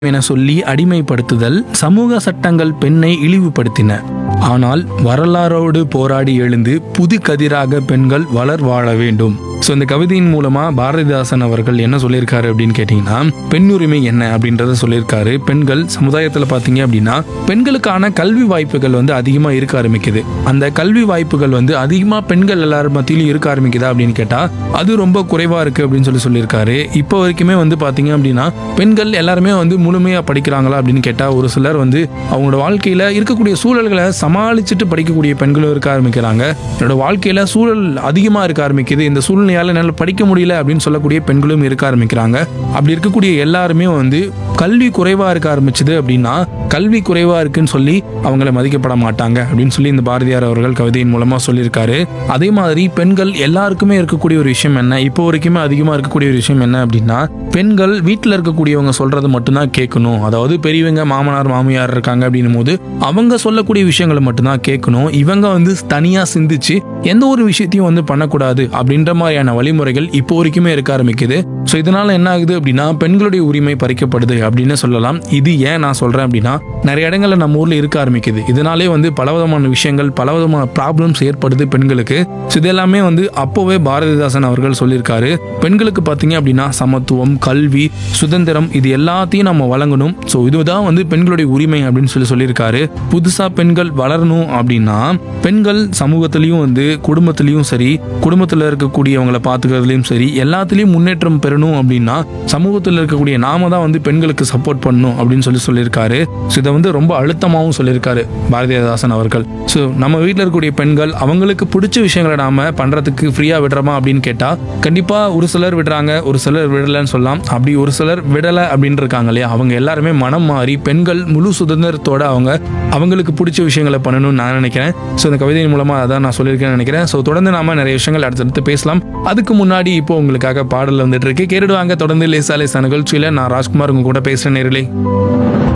என சொல்லி அடிமைப்படுத்துதல் சமூக சட்டங்கள் பெண்ணை இழிவுபடுத்தின ஆனால் வரலாறோடு போராடி எழுந்து புது கதிராக பெண்கள் வளர் வாழ வேண்டும் ஸோ இந்த கவிதையின் மூலமா பாரதிதாசன் அவர்கள் என்ன சொல்லியிருக்காரு அப்படின்னு கேட்டிங்கன்னா பெண் உரிமை என்ன அப்படின்றத சொல்லியிருக்காரு பெண்கள் சமுதாயத்தில் பார்த்தீங்க அப்படின்னா பெண்களுக்கான கல்வி வாய்ப்புகள் வந்து அதிகமாக இருக்க ஆரம்பிக்குது அந்த கல்வி வாய்ப்புகள் வந்து அதிகமாக பெண்கள் எல்லாரும் மத்தியிலும் இருக்க ஆரம்பிக்குதா அப்படின்னு கேட்டால் அது ரொம்ப குறைவாக இருக்குது அப்படின்னு சொல்லி சொல்லியிருக்காரு இப்போ வரைக்குமே வந்து பார்த்தீங்க அப்படின்னா பெண்கள் எல்லாருமே வந்து முழுமையாக படிக்கிறாங்களா அப்படின்னு கேட்டால் ஒரு சிலர் வந்து அவங்களோட வாழ்க்கையில் இருக்கக்கூடிய சூழல்களை சமாளிச்சுட்டு படிக்கக்கூடிய பெண்களும் இருக்க ஆரம்பிக்கிறாங்க என்னோட வாழ்க்கையில் சூழல் அதிகமாக இருக்க ஆரம்பிக்குது இந்த சூழ்நிலையால் என்னால் படிக்க முடியல அப்படின்னு சொல்லக்கூடிய பெண்களும் இருக்க ஆரம்பிக்கிறாங்க அப்படி இருக்கக்கூடிய எல்லாருமே வந்து கல்வி குறைவாக இருக்க ஆரம்பிச்சது அப்படின்னா கல்வி குறைவாக இருக்குன்னு சொல்லி அவங்கள மதிக்கப்பட மாட்டாங்க அப்படின்னு சொல்லி இந்த பாரதியார் அவர்கள் கவிதையின் மூலமாக சொல்லியிருக்காரு அதே மாதிரி பெண்கள் எல்லாருக்குமே இருக்கக்கூடிய ஒரு விஷயம் என்ன இப்போ வரைக்குமே அதிகமாக இருக்கக்கூடிய ஒரு விஷயம் என்ன அப்படின்னா பெண்கள் வீட்டில் இருக்கக்கூடியவங்க சொல்றது மட்டும்தான் கேட்கணும் அதாவது பெரியவங்க மாமனார் மாமியார் இருக்காங்க அப்படின்னும் போது அவங்க சொல்லக்கூடிய விஷயங்களை மட்டும்தான் கேட்கணும் இவங்க வந்து தனியாக சிந்திச்சு எந்த ஒரு விஷயத்தையும் வந்து பண்ணக்கூடாது அப்படின்ற மாதிரியான வழிமுறைகள் இப்போ வரைக்குமே இருக்க ஆரம்பிக்குது ஸோ இதனால என்ன ஆகுது அப்படின்னா பெண்களுடைய உரிமை பறிக்கப்படுது அப்படின்னு சொல்லலாம் இது ஏன் நான் சொல்றேன் அப்படின்னா நிறைய இடங்கள்ல நம்ம ஊர்ல இருக்க ஆரம்பிக்குது இதனாலே வந்து பலவிதமான விஷயங்கள் பலவிதமான ப்ராப்ளம்ஸ் ஏற்படுது பெண்களுக்கு ஸோ இது எல்லாமே வந்து அப்போவே பாரதிதாசன் அவர்கள் சொல்லியிருக்காரு பெண்களுக்கு பார்த்தீங்க அப்படின்னா சமத்துவம் கல்வி சுதந்திரம் இது எல்லாத்தையும் நம்ம வழங்கணும் ஸோ இதுதான் வந்து பெண்களுடைய உரிமை அப்படின்னு சொல்லி சொல்லியிருக்காரு புதுசா பெண்கள் வளரணும் அப்படின்னா பெண்கள் சமூகத்திலையும் வந்து குடும்பத்திலையும் சரி குடும்பத்தில் இருக்கக்கூடியவங்களை பார்த்துக்கிறதுலையும் சரி எல்லாத்துலேயும் முன்னேற்றம் பெறணும் அப்படின்னா சமூகத்தில் இருக்கக்கூடிய நாம தான் வந்து பெண்களுக்கு சப்போர்ட் பண்ணணும் அப்படின்னு சொல்லி சொல்லியிருக்காரு ஸோ இதை வந்து ரொம்ப அழுத்தமாகவும் சொல்லியிருக்காரு பாரதிதாசன் அவர்கள் ஸோ நம்ம வீட்டில் இருக்கக்கூடிய பெண்கள் அவங்களுக்கு பிடிச்ச விஷயங்களை நாம பண்ணுறதுக்கு ஃப்ரீயாக விடுறோமா அப்படின்னு கேட்டால் கண்டிப்பாக ஒரு சிலர் விடுறாங்க ஒரு சிலர் விடலைன்னு சொல்லலாம் அப்படி ஒரு சிலர் விடலை அப்படின்னு இருக்காங்க இல்லையா அவங்க எல்லாருமே மனம் மாறி பெண்கள் முழு சுதந்திரத்தோட அவங்க அவங்களுக்கு பிடிச்ச விஷயங்களை பண்ணணும்னு நான் நினைக்கிறேன் ஸோ இந்த கவிதையின் மூலமாக அதான் நான் சொல்லியிருக்கேன்னு நினைக்கிறேன் ஸோ தொடர்ந்து நாம நிறைய விஷயங்கள் அடுத்தடுத்து பேசலாம் அதுக்கு முன்னாடி இப்போ உங்களுக்காக பாடல் வந்துட்டு இருக்கு கேட்டுடுவாங்க தொடர்ந்து லேசா லேசா நிகழ்ச்சியில் நான் ராஜ்குமார் உங்க கூட பேசுகிறேன் நேரிலே